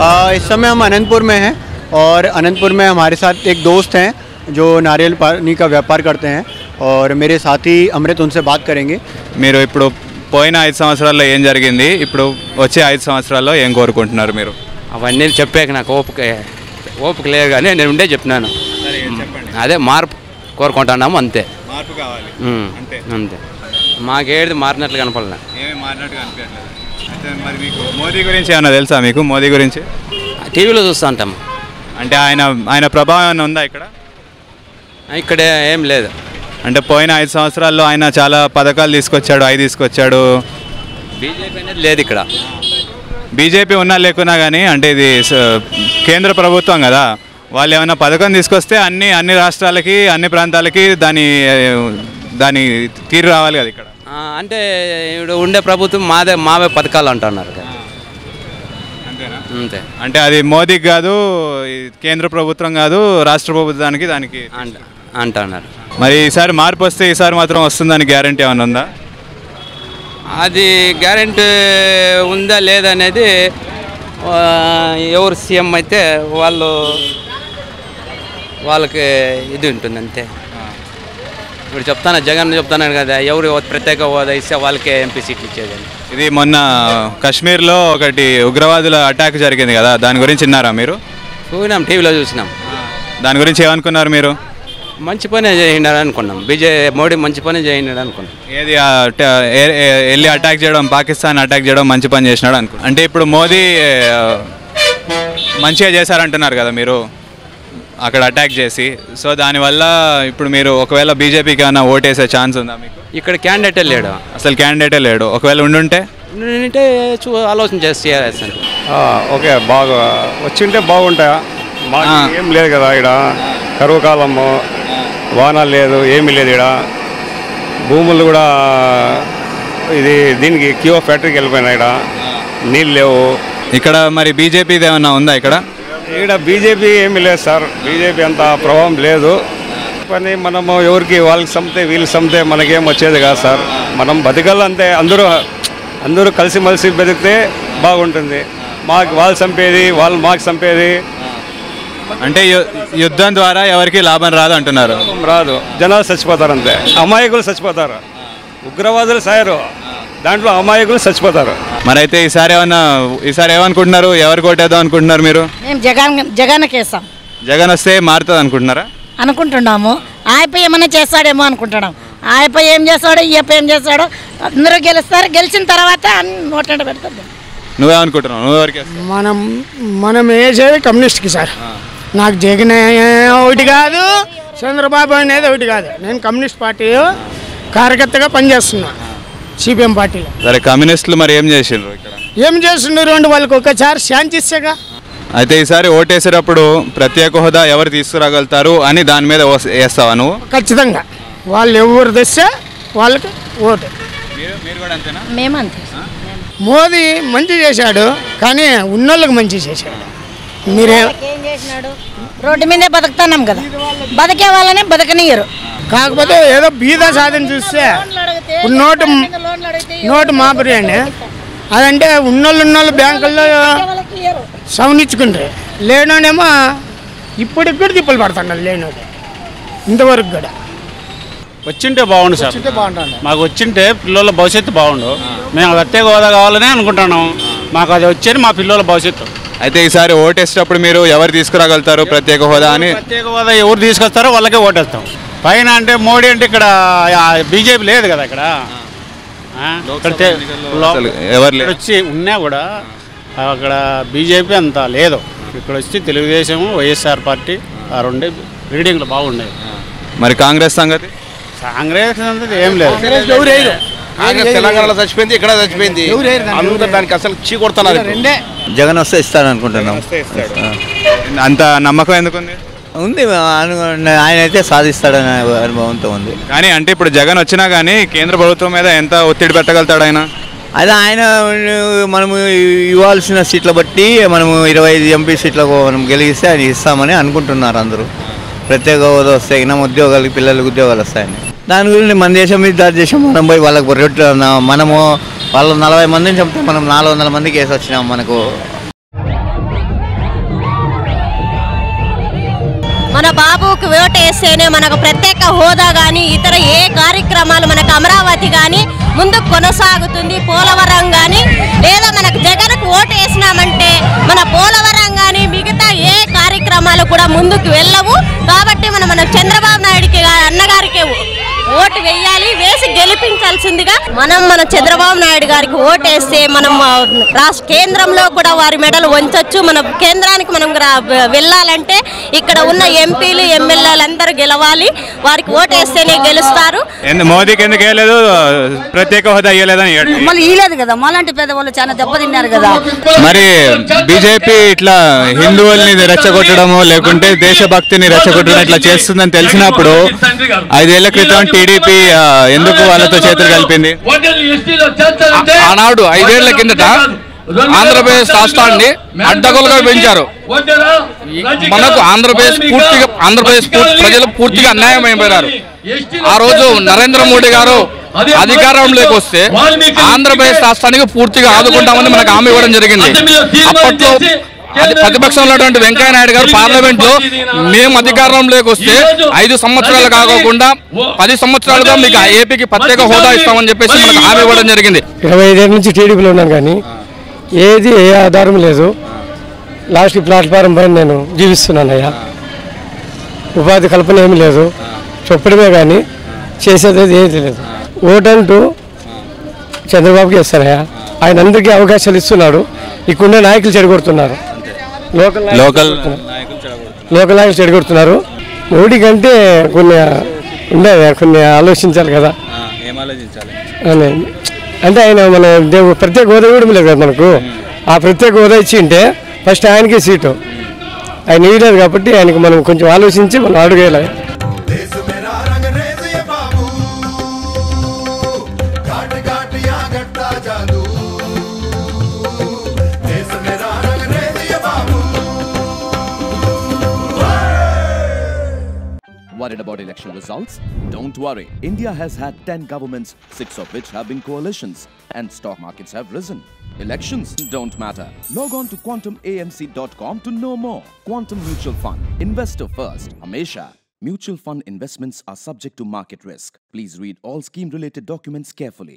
आ, इस समय हम अनंतपुर में हैं और अनंतपुर में हमारे साथ एक दोस्त हैं जो नारियल पानी का व्यापार करते हैं और मेरे साथी अमृत उनसे बात करेंगे మీరు ఇప్పుడు పోయిన ఐదు సంవత్సరాల్లో ఏం జరిగింది ఇప్పుడు వచ్చే ఐదు సంవత్సరాల్లో ఏం కోరుకుంటున్నారు మీరు అవన్నీ చెప్పాక నాకు ఓపిక ఓపిక లేదు కానీ నేను ఉండే చెప్తున్నాను అదే మార్పు కోరుకుంటున్నాము అంతే మార్పు కావాలి ఉమ్, అంతే. అంతే మాకేది మారినట్లు కనపడలే ఏమీ మారినట్టుగా అనిపించట్లేదు అయితే మరి మీకు మోదీ గురించి ఏమైనా తెలుసా మీకు మోదీ గురించి టీవీలో చూస్తూ ఉంటాం అంటే ఆయన ఆయన ప్రభావం ఏమైనా ఉందా ఇక్కడ ఇక్కడ ఏం లేదు అంటే పోయిన ఐదు సంవత్సరాల్లో ఆయన చాలా పథకాలు తీసుకొచ్చాడు అవి తీసుకొచ్చాడు బీజేపీ అనేది లేదు ఇక్కడ బీజేపీ ఉన్నా లేకున్నా కానీ అంటే ఇది స- కేంద్ర ప్రభుత్వం కదా వాళ్ళు ఏమైనా పథకం తీసుకొస్తే అన్ని అన్ని రాష్ట్రాలకి అన్ని ప్రాంతాలకి దాని దాని తీరు రావాలి కదా ఇక్కడ ఆ, అంటే ఇప్పుడు ఉండే ప్రభుత్వం మాదే మావే పథకాలు అంటున్నారు కదా. అంతేనా అంతే అంటే అది మోదీకి కాదు ఈ కేంద్ర ప్రభుత్వం కాదు రాష్ట్ర ప్రభుత్వానికి దానికి అంట అంటున్నారు మరి ఈసారి మార్పు వస్తే ఈసారి మాత్రం వస్తుందని గ్యారంటీ ఏమైనా ఉందా అది గ్యారెంటీ ఉందా లేదా అనేది ఆ, ఎవరు సీఎం అయితే వాళ్ళు వాళ్ళకి ఇది ఉంటుంది అంతే ఇప్పుడు చెప్తాను జగన్ చెప్తాను కదా ఎవరు ప్రత్యేక హోదా ఇస్తే వాళ్ళకే ఎంపీ సీట్లు ఇచ్చేదని ఇది మొన్న కాశ్మీర్లో ఒకటి ఉగ్రవాదుల అటాక్ జరిగింది కదా దాని గురించి విన్నారా మీరు చూసినాం టీవీలో చూసినాం దాని గురించి ఏమనుకున్నారు మీరు మంచి పనే చేయండి అనుకున్నాం బీజే మోడీ మంచి పనే చేయండి అనుకున్నాం ఏది ఆ ట- ఏ- ఏ- వెళ్ళి అటాక్ చేయడం పాకిస్తాన్ అటాక్ చేయడం మంచి పని చేసినాడు అనుకో అంటే ఇప్పుడు మోదీ ఆ, మంచిగా చేశారంటున్నారు కదా మీరు అక్కడ అటాక్ చేసి సో దానివల్ల ఇప్పుడు మీరు ఒకవేళ బీజేపీకి ఏమైనా ఓటేసే ఛాన్స్ ఉందా మీకు ఇక్కడ క్యాండిడేటే లేడు అసలు క్యాండిడేటే లేడు ఒకవేళ ఉండుంటే అంటే చూ ఆలోచన చేసి చేయాల్సింది ఆ, ఓకే బాగా వచ్చింటే బాగుంటాయా మాకు ఆ. ఏం లేదు కదా ఇక్కడ కరువు కాలము వాన లేదు ఏమీ లేదు ఇక్కడ భూములు కూడా ఇది దీనికి కియో ఫ్యాక్టరీకి వెళ్ళిపోయినాయి ఇక్కడ నీళ్ళు లేవు ఇక్కడ మరి బీజేపీది ఏమైనా ఉందా ఇక్కడ ఇక్కడ బీజేపీ ఏమీ లేదు సార్ బీజేపీ అంత ప్రభావం లేదు పని మనము ఎవరికి వాళ్ళకి సమ్మితే వీళ్ళకి సమ్మితే మనకేం వచ్చేది కాదు సార్ మనం బతకాలంటే అందరూ అందరూ కలిసిమెలిసి బతికితే బాగుంటుంది మాకు వాళ్ళు చంపేది వాళ్ళు మాకు చంపేది అంటే యు- యుద్ధం ద్వారా ఎవరికి లాభం రాదు అంటున్నారు రాదు జనాలు చచ్చిపోతారు అంతే అమాయకులు చచ్చిపోతారు ఉగ్రవాదులు సాయరు దాంట్లో అమాయకులు చచ్చిపోతారు మరి అయితే ఈసారి ఏమన్నా ఈసారి ఏమనుకుంటున్నారు ఎవరు కొట్టేద్దాం అనుకుంటున్నారు మీరు మేము జగన్ జగన్కి వేస్తాం జగన్ వస్తే మారుతుంది అనుకుంటున్నారా అనుకుంటున్నాము ఆయప ఏమైనా చేస్తాడేమో అనుకుంటున్నాం ఆయప ఏం చేస్తాడో ఈయప్ప ఏం చేస్తాడో అందరూ గెలుస్తారు గెలిచిన తర్వాత అన్ని నోట్లంట పెడతారు నువ్వేమనుకుంటున్నావు నువ్వు ఎవరికి వేస్తావు? మనం మనం వేసేది కమ్యూనిస్ట్కి సార్ నాకు జగన్ ఒకటి కాదు చంద్రబాబు అనేది ఒకటి కాదు నేను కమ్యూనిస్ట్ పార్టీ కార్యకర్తగా పనిచేస్తున్నా సిపిఎం పార్టీలో సరే కమ్యూనిస్టులు మరి ఏం చేసిండ్రు ఇక్కడ ఏం చేస్తున్నారు అంటే వాళ్ళకి ఒకసారి శాంతి ఇచ్చేగా అయితే ఈసారి ఓటేసేటప్పుడు ప్రత్యేక హోదా ఎవరు తీసుకురాగలుగుతారు అని దాని మీద ఓస్- వేస్తావా నువ్వు ఖచ్చితంగా వాళ్ళు ఎవరు తెస్తే వాళ్ళకి ఓటు మీరు కూడా అంతేనా మేమంతే మోదీ మంచి చేశాడు కానీ ఉన్నోళ్ళకి మంచి చేశాడు మీరే ఏం చేసినాడు రోడ్డు మీదే బతుకుతున్నాం కదా బతికే వాళ్ళనే బతకనియరు కాకపోతే ఏదో బీద సాధన చూస్తే ఇప్పుడు నోటు నోటు మాపురి అండి అదంటే ఉన్నోళ్ళు ఉన్నోళ్ళు బ్యాంకుల్లో సవనిచ్చుకుంటారు లేనోడేమో ఇప్పటికి కూడా తిప్పలు పడుతున్నాడు లేనోడు ఇంతవరకు కూడా వచ్చింటే బాగుండు సార్ మాకు వచ్చింటే పిల్లల భవిష్యత్తు బాగుండు మేము ప్రత్యేక హోదా కావాలని అనుకుంటున్నాం మాకు అది వచ్చేది మా పిల్లల భవిష్యత్తు అయితే ఈసారి ఓటేసేటప్పుడు మీరు ఎవరు తీసుకురాగలుగుతారు ప్రత్యేక హోదా అని ప్రత్యేక హోదా ఎవరు తీసుకొస్తారో వాళ్ళకే ఓటేస్తాం పైన అంటే మోడీ అంటే ఇక్కడ బీజేపీ లేదు కదా ఇక్కడ ఆ, ఇక్కడ తే- లో- అసలు ఎవరు ఇక్కడ లేరు వచ్చి ఉన్నా కూడా అక్కడ బీజేపీ అంత లేదు ఇక్కడ వచ్చి తెలుగుదేశం వైఎస్ఆర్ పార్టీ ఆ రెండే రీడింగ్లు బాగుండేవి మరి కాంగ్రెస్ సంగతి కాంగ్రెస్ అనేది ఏం లేదు కాంగ్రెస్ తెలంగాణలో చచ్చిపోయింది ఇక్కడ చచ్చిపోయింది అందరూ దానికి అసలు చీ కొడుతున్నారు ఇప్పుడు. జగన్ వస్తే ఇస్తాడు అనుకుంటున్నాం అంత నమ్మకం ఎందుకుంది ఉంది అను- ఆయన అయితే సాధిస్తాడనే అనుభవంతో ఉంది కానీ అంటే ఇప్పుడు జగన్ వచ్చినా కానీ కేంద్ర ప్రభుత్వం మీద ఎంత ఒత్తిడి పెట్టగలుగుతాడు ఆయన అది ఆయన మనము ఇవ్వాల్సిన సీట్ల బట్టి మనము ఇరవై ఐదు ఎంపీ సీట్లకు మనం గెలిగిస్తే ఆయన ఇస్తామని అనుకుంటున్నారు అందరూ ప్రత్యేక హోదా వస్తే అయినా ఉద్యోగాలకి పిల్లలకి ఉద్యోగాలు వస్తాయని దాని గురించి మన దేశం మీద దాని దేశం మనం పోయి వాళ్ళకి రొట్టె మనము వాళ్ళు నలభై మందిని చెప్తే మనం నాలుగు వందల మందికి వేసి వచ్చినాం మనకు మన బాబుకి ఓటు వేస్తేనే మనకు ప్రత్యేక హోదా కానీ ఇతర ఏ కార్యక్రమాలు మనకు అమరావతి కానీ ముందుకు కొనసాగుతుంది పోలవరం కానీ లేదా మనకు జగన్కు ఓటు వేసినామంటే మన పోలవరం కానీ మిగతా ఏ కార్యక్రమాలు కూడా ముందుకు వెళ్ళవు కాబట్టి మనం మన చంద్రబాబు నాయుడికి గా- అన్నగారికి ఓటు వేయాలి వేసి గెలిపించాల్సిందిగా మనం మన చంద్రబాబు నాయుడు గారికి ఓటు వేస్తే మనం ఆ, రాష్ట్ర కేంద్రంలో కూడా వారి మెడలు వంచొచ్చు మన కేంద్రానికి మనం రా- వెళ్ళాలంటే ఇక్కడ ఉన్న ఎంపీలు ఎమ్మెల్యేలు అందరూ గెలవాలి వారికి ఓటు వేస్తేనే గెలుస్తారు ఎందు మోదీకి ఎందుకు వేయలేదు ప్రత్యేక హోదా ఇవ్వలేదని అడిగాడు. మళ్ళీ ఇయలేదు కదా మాలాంటి పేదవాళ్ళు చాలా దెబ్బతిన్నారు కదా మరి బీజేపీ ఇట్లా హిందువుల్ని రెచ్చగొట్టడము లేకుంటే దేశభక్తిని రెచ్చగొట్టడం ఇట్లా చేస్తుందని తెలిసినప్పుడు ఐదేళ్ల క్రితం టీడీపీ ఆ, ఎందుకు వాళ్ళతో చేతులు కలిపింది ఆనాడు ఐదేళ్ల కిందట ఆంధ్రప్రదేశ్ రాష్ట్రాన్ని అడ్డగోలుగా పెంచారు మనకు ఆంధ్రప్రదేశ్ పూర్తిగా ఆంధ్రప్రదేశ్ పూర్తి- ప్రజలు పూర్తిగా అన్యాయం అయిపోయారు ఆ రోజు నరేంద్ర మోడీ గారు అధికారంలోకి వస్తే ఆంధ్రప్రదేశ్ రాష్ట్రానికి పూర్తిగా ఆదుకుంటామని మనకు హామీ ఇవ్వడం జరిగింది అప్పట్లో అది ప్రతిపక్షంలో ఉన్నటువంటి వెంకయ్య నాయుడు గారు పార్లమెంట్ లో మేము అధికారంలోకి వస్తే ఐదు సంవత్సరాలు కాకోకుండా పది సంవత్సరాలుగా మీకు ఏపీకి ప్రత్యేక హోదా ఇస్తామని చెప్పేసి మనకు హామీ ఇవ్వడం జరిగింది ఇరవై ఐదేళ్ళ నుంచి టీడీపీలో ఉన్నాను కానీ ఏది ఏ ఆధారం లేదు లాస్ట్ ప్లాట్ఫారం పైన నేను జీవిస్తున్నానయ్యా ఉపాధి కల్పన ఏమీ లేదు చెప్పడమే కానీ చేసేది ఏది లేదు ఓటంటూ చంద్రబాబుకి ఇస్తానయ్యా ఆయన అందరికీ అవకాశాలు ఇస్తున్నాడు ఇక్కడుండే నాయకులు చెడగొడుతున్నారు లోకల్ నాయకులు లోకల్ చెడగొడుతున్నారు. లోకల్ నాయకులు చెడగొడుతున్నారు మోడీ కంటే కొన్ని ఉండేవి కొన్ని ఆలోచించాలి కదా ఏం ఆలోచించాలి అని అంటే ఆయన మన దేవు ప్రత్యేక హోదా ఇవ్వడం లేదు కదా మనకు ఆ ప్రత్యేక హోదా ఇచ్చి ఉంటే ఫస్ట్ ఆయనకే సీటు ఆయన ఇవ్వలేదు కాబట్టి ఆయనకి మనం కొంచెం ఆలోచించి మనం అడుగేయాలి Worried about election results? Don't worry. India has had 10 governments, 6 of which have been coalitions, and stock markets have risen. Elections don't matter. Log on to quantumamc.com to know more. Quantum Mutual Fund. Investor first. Hamesha. Mutual fund investments are subject to market risk. Please read all scheme related documents carefully.